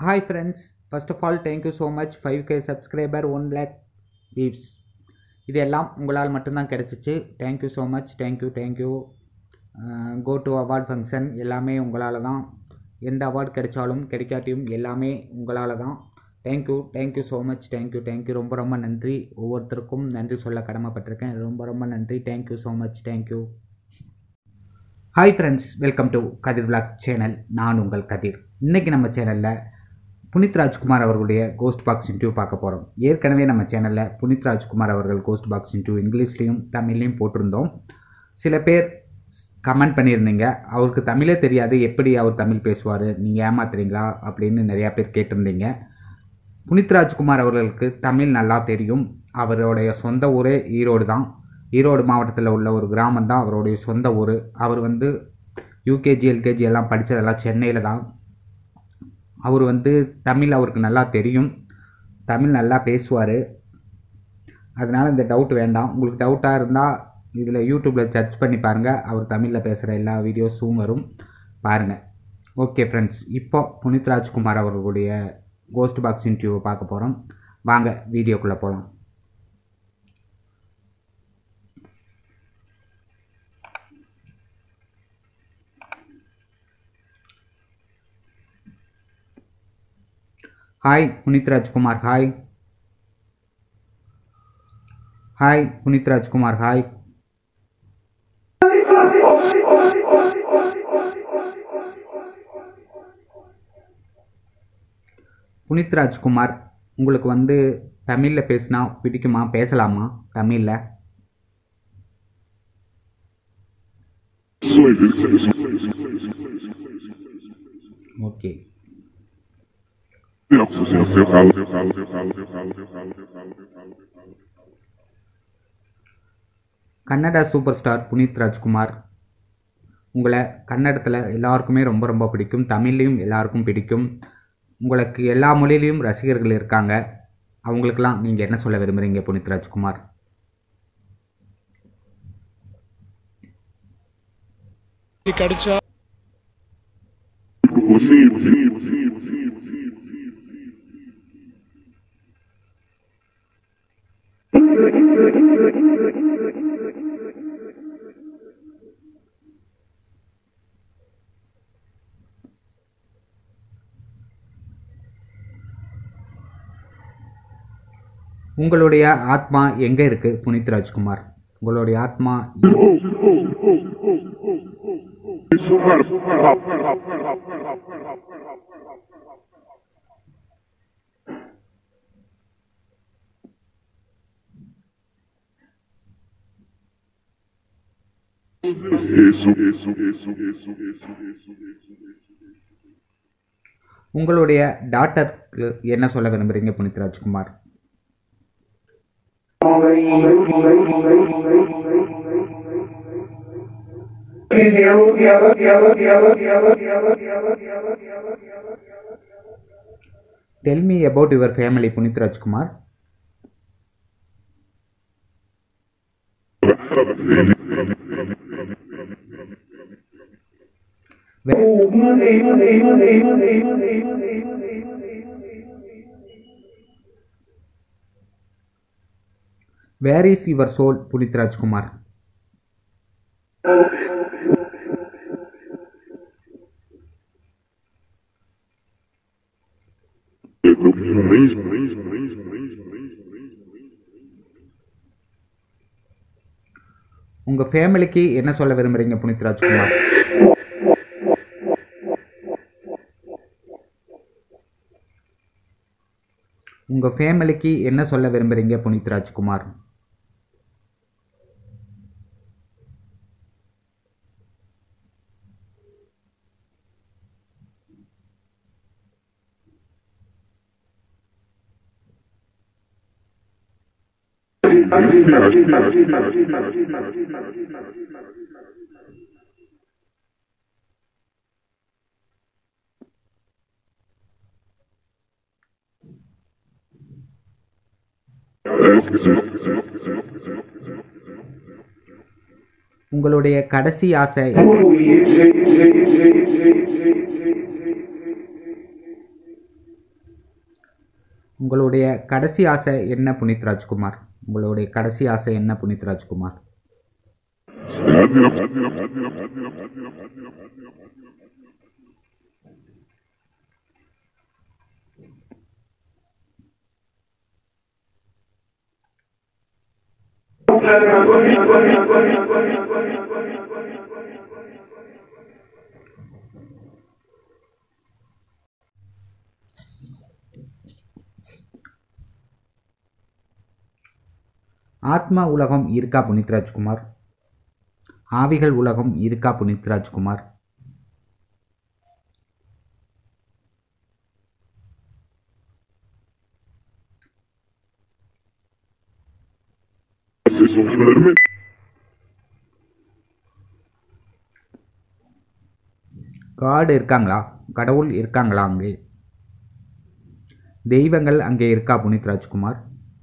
hi friends first of all thank you so much five K subscriber one lakh views இது எல்லாம் உங்களால் மட்டும்தான் கிடச்சிச்சு thank you so much thank you thank you go to award function எல்லாமே உங்களால் தான் எந்த அவார்டு கிடைச்சாலும் கிடைக்காட்டியும் எல்லாமே உங்களால் தான் thank you thank you so much thank you thank you ரொம்ப ரொம்ப நன்றி ஒவ்வொருத்தருக்கும் நன்றி சொல்ல கடமைப்பட்டிருக்கேன் ரொம்ப ரொம்ப நன்றி thank you so much thank you hi friends welcome to Kathir vlog channel நான் உங்கள் கதிர் இன்றைக்கி நம்ம சேனலில் புனித் ராஜ்குமார் அவர்களுடைய கோஸ்ட் பாக்ஸ் இன்டர்வியூ பார்க்க போகிறோம் ஏற்கனவே நம்ம சேனலில் புனித் ராஜ்குமார் அவர்கள் கோஸ்ட் பாக்ஸ் இன்டர்வியூ இங்கிலீஷ்லேயும் தமிழ்லையும் போட்டிருந்தோம் சில பேர் கமெண்ட் பண்ணியிருந்தீங்க அவருக்கு தமிழே தெரியாது எப்படி அவர் தமிழ் பேசுவார் நீங்கள் ஏமாத்துறீங்களா அப்படின்னு நிறையா பேர் கேட்டிருந்தீங்க புனித் ராஜ்குமார் அவர்களுக்கு தமிழ் நல்லா தெரியும் அவருடைய சொந்த ஊரே ஈரோடு தான் ஈரோடு மாவட்டத்தில் உள்ள ஒரு கிராமம் தான் அவருடைய சொந்த ஊர் அவர் வந்து யூகேஜி எல்கேஜி எல்லாம் படித்ததெல்லாம் சென்னையில் தான் அவர் வந்து தமிழ் அவருக்கு நல்லா தெரியும் தமிழ் நல்லா பேசுவார் அதனால் இந்த டவுட் வேண்டாம் உங்களுக்கு டவுட்டாக இருந்தால் இதில் யூடியூப்பில் சர்ச் பண்ணி பாருங்கள் அவர் தமிழில் பேசுகிற எல்லா வீடியோஸும் வரும் பாருங்கள் ஓகே ஃப்ரெண்ட்ஸ் இப்போ புனித் ராஜ்குமார் அவர்களுடைய கோஸ்ட் பாக்ஸ் இன்டர்வியூவை பார்க்க போகிறோம் வாங்க வீடியோக்குள்ளே போகலாம் hi Puneeth Rajkumar hi hi Puneeth Rajkumar hi Puneeth Rajkumar உங்களுக்கு வந்து தமிழில் பேசினா பிடிக்குமா பேசலாமா தமிழில் okay Kannada super star Puneeth Rajkumar உங்களை கன்னடத்தில் எல்லாருக்குமே ரொம்ப ரொம்ப பிடிக்கும் தமிழ்லேயும் எல்லாருக்கும் பிடிக்கும் உங்களுக்கு எல்லா மொழியிலையும் ரசிகர்கள் இருக்காங்க அவங்களுக்கெல்லாம் நீங்கள் என்ன சொல்ல விரும்புகிறீங்க புனித் ராஜ்குமார் கிடைச்சா உங்களுடைய ஆத்மா எங்கே இருக்குது புனித் ராஜ்குமார் உங்களுடைய ஆத்மா உங்களுடைய டாட்டருக்கு என்ன சொல்ல விரும்புகிறீங்க Puneeth Rajkumar tell me about your family Puneeth Rajkumar where is your soul Puneeth Rajkumar உங்கள் ஃபேமிலிக்கு என்ன சொல்ல விரும்புகிறீங்க புனித் ராஜ்குமார் உங்கள் ஃபேமிலிக்கு என்ன சொல்ல விரும்புகிறீங்க புனித் ராஜ்குமார் உங்களுடைய கடைசி ஆசை உங்களுடைய கடைசி ஆசை என்ன புனித் ராஜ்குமார் உங்களுடைய கடைசி ஆசை என்ன புனித் ராஜ்குமார் ஆத்மா உலகம் இருக்கா புனித் ராஜ்குமார் ஆவிகள் உலகம் இருக்கா புனித் ராஜ்குமார் காடு இருக்காங்களா கடவுள் இருக்காங்களா அங்கே தெய்வங்கள் அங்கே இருக்கா புனித் ராஜ்குமார்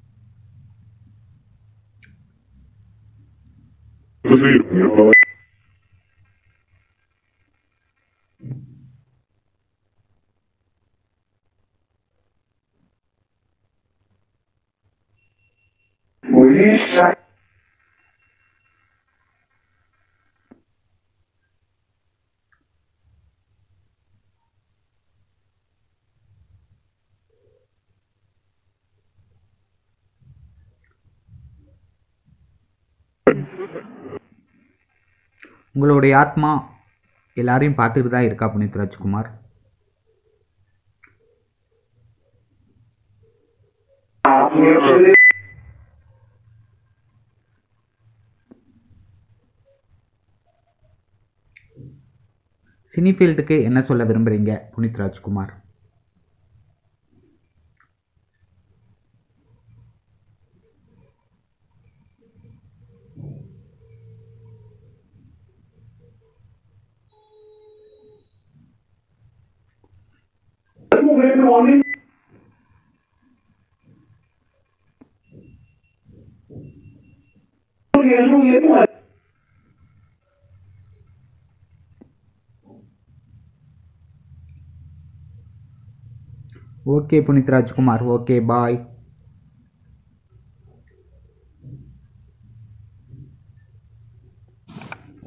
உங்களுடைய ஆத்மா எல்லாரையும் பார்த்துட்டு தான் இருக்கா புனித் ராஜ்குமார் சினி ஃபீல்டுக்கு என்ன சொல்ல விரும்புகிறீங்க புனித் ராஜ்குமார் ஓகே புனித் ராஜ்குமார் ஓகே பாய்